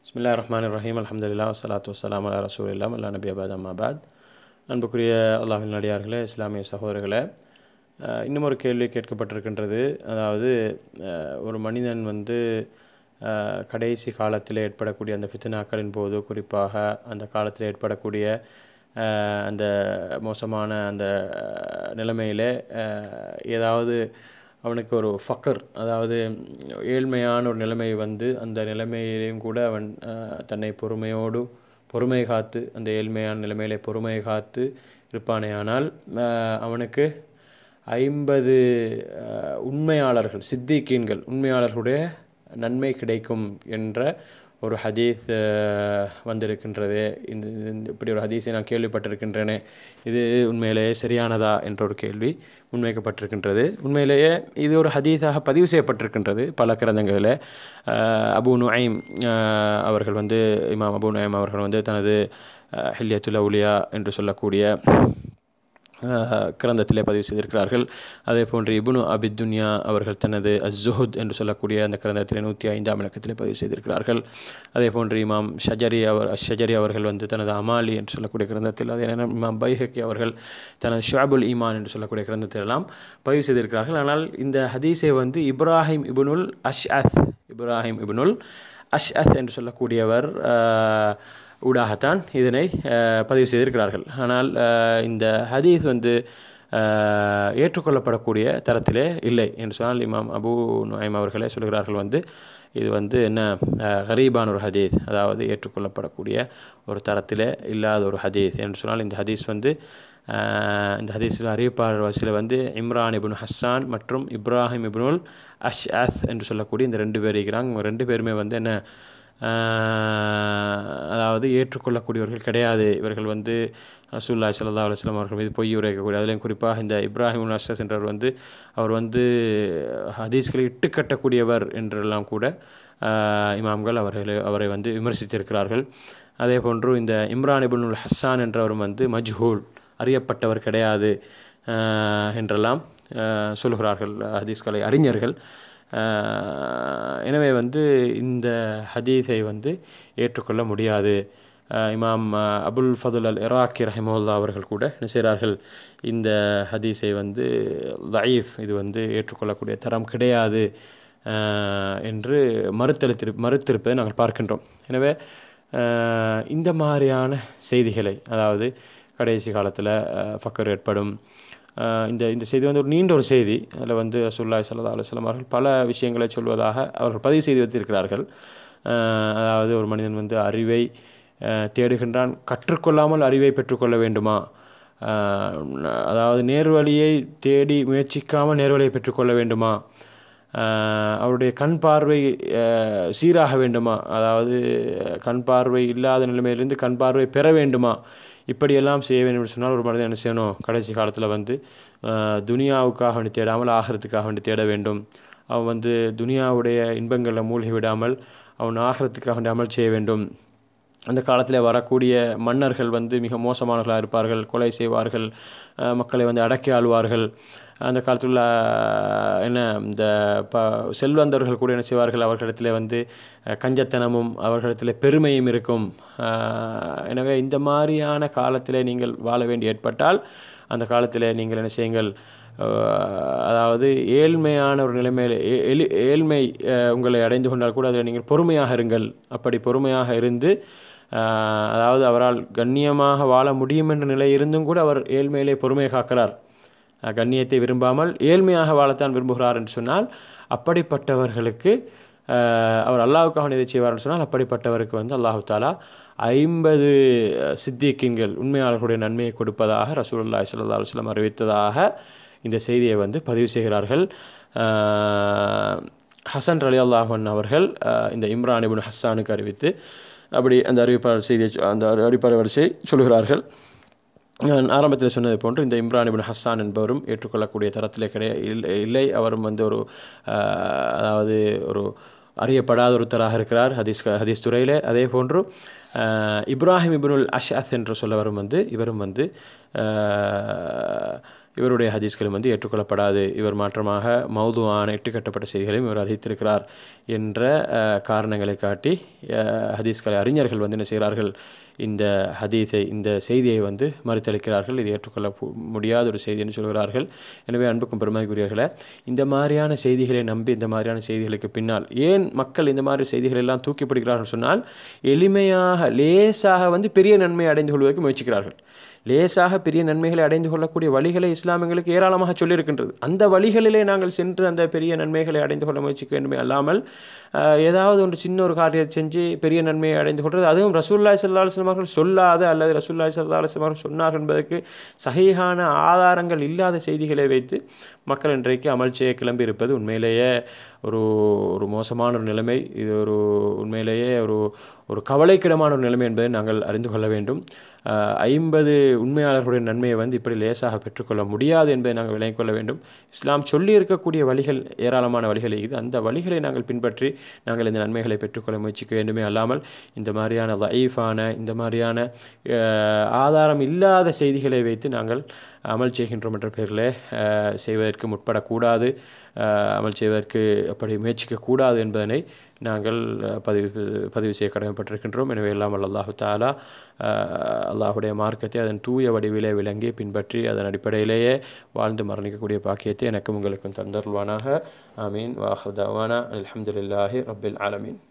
பிஸ்மில்லா ரஹ்மான் ரஹீம் அல்ஹம்துலில்லாஹ் வஸ்ஸலாத்து வஸ்ஸலாமு அலா ரசூலில்லாஹ் அல்லா நபி அபாத் அம்மாபாத் அன்புக்குரிய அல்லாஹின் நடிகார்களே இஸ்லாமிய சகோதரர்களே அஹ், இன்னும் ஒரு கேள்வி கேட்கப்பட்டிருக்கின்றது அதாவது அஹ், ஒரு மனிதன் வந்து அஹ், கடைசி காலத்தில் ஏற்படக்கூடிய அந்த ஃபித்னாக்களின் போது குறிப்பாக அந்த காலத்தில் ஏற்படக்கூடிய அஹ், அந்த மோசமான அந்த அஹ், நிலைமையிலே அஹ், ஏதாவது அவனுக்கு ஒரு ஃபக்கர் அதாவது ஏழ்மையான ஒரு நிலைமை வந்து அந்த நிலைமையிலையும் கூட அவன் அஹ், தன்னை பொறுமையோடு பொறுமை காத்து அந்த ஏழ்மையான நிலைமையிலே பொறுமை காத்து இருப்பானேயானால் அஹ், அவனுக்கு ஐம்பது அஹ், உண்மையாளர்கள் சித்திகீன்கள் உண்மையாளர்களுடைய நன்மை கிடைக்கும் என்ற ஒரு ஹதீஸ் அஹ், வந்திருக்கின்றது இந்த இந்த- இப்படி ஒரு ஹதீஸை நான் கேள்விப்பட்டிருக்கின்றேனே இது உண்மையிலேயே சரியானதா என்ற ஒரு கேள்வி முன்வைக்கப்பட்டிருக்கின்றது உண்மையிலேயே இது ஒரு ஹதீஸாக பதிவு செய்யப்பட்டிருக்கின்றது பல கிரந்தங்களில் அஹ், அபு நுஐம் அஹ், அவர்கள் வந்து இமாம் அபு நுஐம் அவர்கள் வந்து தனது அஹ், ஹில்யத்துல் அவுலியா என்று சொல்லக்கூடிய அஹ், கிரந்தத்திலே பதிவு செய்திருக்கிறார்கள் அதே போன்று இப்னு அபித்துன்யா அவர்கள் தனது அஸ்ஸுஹுத் என்று சொல்லக்கூடிய அந்த கிரந்தத்திலே நூற்றி ஐந்தாம் இலக்கத்திலே பதிவு செய்திருக்கிறார்கள் அதே போன்று இமாம் ஷஜரி அவர் ஷஜரி அவர்கள் வந்து தனது அமாலி என்று சொல்லக்கூடிய கிரந்தத்தில் அதே நேரம் இமாம் பைஹக்கி அவர்கள் தனது ஷுஅபுல் ஈமான் என்று சொல்லக்கூடிய கிரந்தத்திலெல்லாம் பதிவு செய்திருக்கிறார்கள் ஆனால் இந்த ஹதீஸை வந்து இப்ராஹிம் இப்னுல் அஷ்அத் இப்ராஹிம் இப்னுல் அஷ்அத் என்று சொல்லக்கூடியவர் அஹ், ஊடாகத்தான் இதனை அஹ், பதிவு செய்திருக்கிறார்கள் ஆனால் அஹ், இந்த ஹதீஸ் வந்து அஹ், ஏற்றுக்கொள்ளப்படக்கூடிய தரத்திலே இல்லை என்று சொன்னால் இமாம் அபு நுஐம் அவர்களே சொல்கிறார்கள் வந்து இது வந்து என்ன அஹ், கரீபான ஒரு ஹதீஸ் அதாவது ஏற்றுக்கொள்ளப்படக்கூடிய ஒரு தரத்திலே இல்லாத ஒரு ஹதீஸ் என்று சொன்னால் இந்த ஹதீஸ் வந்து அஹ், இந்த ஹதீஸில் அறிவிப்பாளர் வரிசையில் வந்து இம்ரான் இப்னு ஹஸ்ஸான் மற்றும் இப்ராஹிம் இப்னுல் அஷ்அத் என்று சொல்லக்கூடிய இந்த ரெண்டு பேர் இருக்கிறாங்க இவங்க ரெண்டு பேருமே வந்து என்ன ஆஹ் அதாவது ஏற்றுக்கொள்ளக்கூடியவர்கள் கிடையாது இவர்கள் வந்து ரசூல்லா ஸல்லல்லாஹு அலைஹி வஸல்லம் அவர்கள் மீது பொய் உரைக்கக்கூடிய அதிலையும் குறிப்பாக இந்த இப்ராஹிம் அஸ்ஸஸ் என்றவர் வந்து அவர் வந்து ஹதீஸ்களை இட்டுக்கட்டக்கூடியவர் என்றெல்லாம் கூட ஆஹ் இமாம்கள் அவர்களை அவரை வந்து விமர்சித்திருக்கிறார்கள் அதே போன்று இந்த இம்ரான் இப்னுல் ஹஸ்ஸான் என்றவரும் வந்து மஜ்ஹூல் அறியப்பட்டவர் கிடையாது ஆஹ் என்றெல்லாம் ஆஹ் சொல்கிறார்கள் ஹதீஸ்களை அறிஞர்கள் ஆஹ் எனவே வந்து இந்த ஹதீஸை வந்து ஏற்றுக்கொள்ள முடியாது ஆஹ் இமாம் ஆஹ் அபுல் ஃபதுல் அல் இராக்கி ரஹிமுல்லா அவர்கள் கூட என்ன செய்கிறார்கள் இந்த ஹதீஸை வந்து லைஃப் இது வந்து ஏற்றுக்கொள்ளக்கூடிய தரம் கிடையாது ஆஹ் என்று மறுத்தளித்திரு மறுத்திருப்பதை நாங்கள் பார்க்கின்றோம் எனவே ஆஹ் இந்த மாதிரியான செய்திகளை அதாவது கடைசி காலத்தில் ஃபக்கர் ஏற்படும் ஆஹ் இந்த இந்த செய்தி வந்து ஒரு நீண்ட ஒரு செய்தி அதில் வந்து ரசூல்லாய் சல்லா அலுவலம் அவர்கள் பல விஷயங்களை சொல்வதாக அவர்கள் பதிவு செய்து வைத்திருக்கிறார்கள் ஆஹ் அதாவது ஒரு மனிதன் வந்து அறிவை ஆஹ் தேடுகின்றான் கற்றுக்கொள்ளாமல் அறிவை பெற்றுக்கொள்ள வேண்டுமா ஆஹ் அதாவது நேர்வழியை தேடி முயற்சிக்காமல் நேர்வழியை பெற்றுக்கொள்ள வேண்டுமா ஆஹ் அவருடைய கண் பார்வை ஆஹ் சீராக வேண்டுமா அதாவது கண் பார்வை இல்லாத நிலைமையிலிருந்து கண் பார்வை பெற வேண்டுமா இப்படியெல்லாம் செய்ய வேண்டும் என்று சொன்னால் ஒரு மனிதன் என்ன செய்யணும் கடைசி காலத்தில் வந்து ஆஹ் துனியாவுக்காக வேண்டி தேடாமல் ஆகிறதுக்காக வேண்டி தேட வேண்டும் அவன் வந்து துனியாவுடைய இன்பங்களில் மூழ்கி விடாமல் அவன் ஆகிறதுக்காக வேண்டி அமல் செய்ய வேண்டும் அந்த காலத்தில் வரக்கூடிய மன்னர்கள் வந்து மிக மோசமானவர்களாக இருப்பார்கள் கொலை செய்வார்கள் அஹ் மக்களை வந்து அடக்கி ஆள்வார்கள் அந்த காலத்தில் உள்ள அஹ், என்ன இந்த ப செல்வந்தர்கள் கூட என்ன செய்வார்கள் அவர்களிடத்தில் வந்து அஹ், கஞ்சத்தனமும் அவர்களிடத்தில் பெருமையும் இருக்கும் அஹ், எனவே இந்த மாதிரியான காலத்தில் நீங்கள் வாழ வேண்டி ஏற்பட்டால் அந்த காலத்தில் நீங்கள் என்ன செய்யுங்கள் அஹ், அதாவது ஏழ்மையான ஒரு நிலைமையில் ஏ- எளி- ஏழ்மை அஹ், உங்களை அடைந்து கொண்டால் கூட அதில் நீங்கள் பொறுமையாக இருங்கள் அப்படி பொறுமையாக இருந்து ஆஹ் அதாவது அவரால் கண்ணியமாக வாழ முடியும் என்ற நிலை இருந்தும் கூட அவர் ஏழ்மையிலே பொறுமையை காக்கிறார் ஆஹ் கண்ணியத்தை விரும்பாமல் ஏழ்மையாக வாழத்தான் விரும்புகிறார் என்று சொன்னால் அப்படிப்பட்டவர்களுக்கு ஆஹ் அவர் அல்லாஹ்வுக்காக எதை செய்வார்னு சொன்னால் அப்படிப்பட்டவருக்கு வந்து அல்லாஹு தாலா ஐம்பது சித்திக்கின்கள் உண்மையாளர்களுடைய நன்மையை கொடுப்பதாக ரசூலுல்லாஹி ஸல்லல்லாஹு அலைஹி வஸல்லம் அறிவித்ததாக இந்த செய்தியை வந்து பதிவு செய்கிறார்கள் ஆஹ் ஹசன் ரலி அல்லாஹன் அவர்கள் ஆஹ் இந்த இம்ரான் இப்னு ஹஸ்ஸானுக்கு அறிவித்து அப்படி அந்த அறிவிப்பாளர் செய்தியை சொ- அந்த அறிவிப்பாளர் வரிசை சொல்கிறார்கள் நான் ஆரம்பத்தில் சொன்னது போன்று இந்த இம்ரான் இப்னு ஹஸ்ஸான் என்பவரும் ஏற்றுக்கொள்ளக்கூடிய தரத்திலே கிடையாது இல்லை இல்லை அவரும் வந்து ஒரு ஆஹ், அதாவது ஒரு அறியப்படாத ஒருத்தராக இருக்கிறார் ஹதீஸ் ஹதீஸ் துறையிலே அதே போன்று ஆஹ், இப்ராஹிம் இப்னுல் அஷ்அத் என்று சொல்லவரும் வந்து இவரும் வந்து ஆஹ், இவருடைய ஹதீஸ்களும் வந்து ஏற்றுக்கொள்ளப்படாது இவர் மாற்றமாக மௌதுவான இட்டுக்கட்டப்பட்ட செய்திகளையும் இவர் அறிவித்திருக்கிறார் என்ற அஹ், காரணங்களை காட்டி அஹ், ஹதீஸ்களை அறிஞர்கள் வந்து என்ன செய்கிறார்கள் இந்த ஹதீஸை இந்த செய்தியை வந்து மறுத்தளிக்கிறார்கள் இது ஏற்றுக்கொள்ள பு- முடியாத ஒரு செய்தி என்று சொல்கிறார்கள் எனவே அன்புக்கும் பெருமைக்குரியவர்களே இந்த மாதிரியான செய்திகளை நம்பி இந்த மாதிரியான செய்திகளுக்கு பின்னால் ஏன் மக்கள் இந்த மாதிரி செய்திகள் எல்லாம் தூக்கி பிடிக்கிறார்கள் சொன்னால் எளிமையாக லேசாக வந்து பெரிய நன்மை அடைந்து கொள்வதற்கு முயற்சிக்கிறார்கள் லேசாக பெரிய நன்மைகளை அடைந்து கொள்ளக்கூடிய வழிகளை இஸ்லாமியங்களுக்கு ஏராளமாக சொல்லியிருக்கின்றது அந்த வழிகளிலே நாங்கள் சென்று அந்த பெரிய நன்மைகளை அடைந்து கொள்ள முயற்சிக்க வேண்டுமே அல்லாமல் ஆஹ், ஏதாவது ஒன்று சின்ன ஒரு காரியத்தை செஞ்சு பெரிய நன்மையை அடைந்து கொள்வது அதுவும் ரசூல்லாய் சல்லா அலுவலம் அவர்கள் சொல்லாத அல்லது ரசூல்லாய் சல்லா அலுவலம் அவர்கள் சொன்னார் என்பதற்கு சகிஹான ஆதாரங்கள் இல்லாத செய்திகளை வைத்து மக்கள் இன்றைக்கு அமல் செய்ய கிளம்பி இருப்பது உண்மையிலேயே ஒரு ஒரு மோசமான ஒரு நிலைமை இது ஒரு உண்மையிலேயே ஒரு ஒரு கவலைக்கிடமான ஒரு நிலைமை என்பதை நாங்கள் அறிந்து கொள்ள வேண்டும் ஆஹ், ஐம்பது உண்மையாளர்களுடைய நன்மையை வந்து இப்படி லேசாக பெற்றுக்கொள்ள முடியாது என்பதை நாங்கள் விளங்கிக் கொள்ள வேண்டும் இஸ்லாம் சொல்லி இருக்கக்கூடிய வழிகள் ஏராளமான வழிகள் இது அந்த வழிகளை நாங்கள் பின்பற்றி நாங்கள் இந்த நன்மைகளை பெற்றுக்கொள்ள முயற்சிக்க வேண்டுமே அல்லாமல் இந்த மாதிரியான லைஃபான இந்த மாதிரியான ஆஹ், ஆதாரம் இல்லாத செய்திகளை வைத்து நாங்கள் அமல் செய்கின்றோம் என்ற பெயரில் ஆஹ், செய்வதற்கு முற்படக்கூடாது ஆஹ், அமல் செய்வதற்கு அப்படி முயற்சிக்கக்கூடாது என்பதனை நாங்கள் அஹ், பதிவு பதிவு செய்ய கடமைப்பட்டிருக்கின்றோம் எனவே எல்லாம் வல்ல அல்லாஹு தாலா அஹ், அல்லாஹுடைய மார்க்கத்தை அதன் தூய வடிவிலே விளங்கி பின்பற்றி அதன் அடிப்படையிலேயே வாழ்ந்து மரணிக்கக்கூடிய பாக்கியத்தை எனக்கும் உங்களுக்கும் தந்தருள்வானாக ஆமீன் வாஹர் தவானா அல்ஹம்துலில்லாஹி ரப்பில் ஆலமீன்